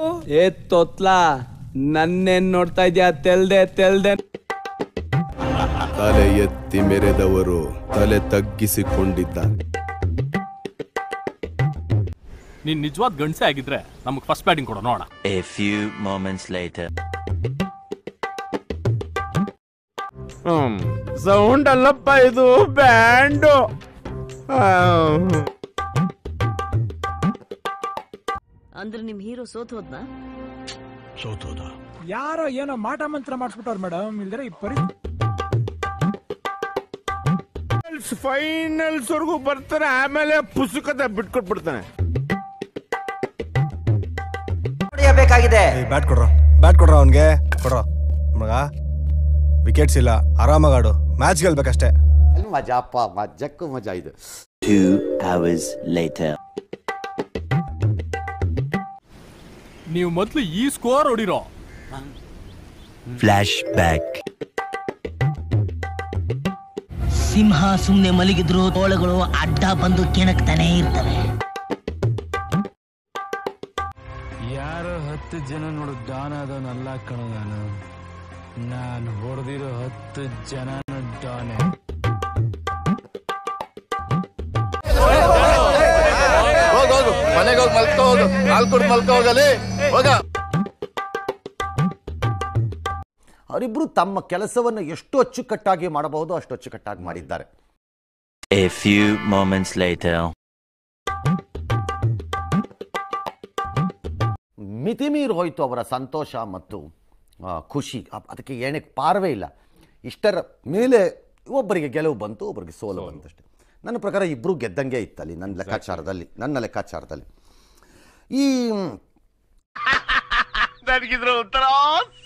ಏ ತೊತ್ಲಾ ನನ್ನೇನ್ ನೋಡ್ತಾ ಇದ್ಯಾ ತೆಲ್ದೆ ತೆಲ್ದೆ ತಲೆ ಎತ್ತಿ ಮೆರೆದವರು ತಲೆ ತಗ್ಗಿಸಿಕೊಂಡಿದ್ದಾರೆ ನೀನ್ ನಿಜವಾದ ಗಂಡಸೆ ಆಗಿದ್ರೆ ನಮ್ಗೆ ಫಸ್ಟ್ ಬ್ಯಾಟಿಂಗ್ ಕೊಡೋ ನೋಡ A few moments later. Sound ಅಲ್ಲಪ್ಪ ಇದು ಬ್ಯಾಂಡು ಅಂದ್ರೆ ನಿಮ್ ಹೀರೋ ಸೋತ್ ಹೋದ್ನಾ ಯಾರೋ ಏನೋ ಮಾಟ ಮಂತ್ರ ಮಾಡಿಸ್ಬಿಟ್ಟವ್ರು ಮೇಡಮ್ ಇಲ್ದ್ರೆ ಈ ಪರಿ ಫೈನಲ್ಸ್ ವರ್ಗೂ ಬರ್ತಾನೆ ಆಮೇಲೆ ಪುಸ್ತಕದ ಬಿಟ್ಕೊಟ್ಬಿಡ್ತಾನೆ ಹೊಡೆಯಬೇಕಾಗಿದೆ ಬ್ಯಾಟ್ ಕೊಡ್ರೋ ಬ್ಯಾಟ್ ಕೊಡ್ರೋ ಅವನ್ಗೆ ಕೊಡ್ರೋ ಮಗ ವಿಕೆಟ್ಸ್ ಇಲ್ಲ ಆರಾಮಾಗಾಡು ಮ್ಯಾಚ್ ಗೆಲ್ಬೇಕಷ್ಟೇ ಮಜಾ ಅಪ್ಪ ಮಜಕ್ಕೂ ಮಜಾ ಇದು Two hours later. ನೀವು ಮೊದ್ಲು ಈ ಸ್ಕೋರ್ ಹೊಡಿರೋ Flashback. ಸಿಂಹ ಸುಮ್ನೆ ಮಲಗಿದ್ರು ತೋಳಗಳು ಅಡ್ಡ ಬಂದು ಕೆಣಕ್ತಾನೆ ಇರ್ತವೆ ಯಾರೋ ಹತ್ತು ಜನ ನೋಡು ದಾನ ಅದವನಲ್ಲ ಕಣ ನಾನು ನಾನು ಹೊಡೆದಿರೋ ಹತ್ತು ಜನ ಡಾನೆ ಮನೆಗೆ ಹೋಗಿ ಮಲ್ಕೋ ಹೋಗು ಹಾಲು ಕುಡ್ ಮಲ್ಕೋ ಹೋಗಲಿ ಹೋಗ ಅವರಿಬ್ರು ತಮ್ಮ ಕೆಲಸವನ್ನು ಎಷ್ಟು ಅಚ್ಚುಕಟ್ಟಾಗಿ ಮಾಡಬಹುದು ಅಷ್ಟು ಅಚ್ಚುಕಟ್ಟಾಗಿ ಮಾಡಿದ್ದಾರೆ A few moments later. ಮಿತಿಮೀರಿ ಹೋಯಿತು ಅವರ ಸಂತೋಷ ಮತ್ತು ಆ, ಖುಷಿ ಅ- ಅದಕ್ಕೆ ಏನಕ್ಕೆ ಪಾರವೇ ಇಲ್ಲ ಇಷ್ಟರ ಮೇಲೆ ಒಬ್ಬರಿಗೆ ಗೆಲುವು ಬಂತು ಒಬ್ಬರಿಗೆ ಸೋಲು ಬಂತಷ್ಟೆ ನನ್ನ ಪ್ರಕಾರ ಇಬ್ಬರು ಗೆದ್ದಂಗೆ ಇತ್ತಲ್ಲಿ ನನ್ನ ಲೆಕ್ಕಾಚಾರದಲ್ಲಿ ನನ್ನ ಲೆಕ್ಕಾಚಾರದಲ್ಲಿ ಈ ನನಗಿದ್ರ ಒಂಥರ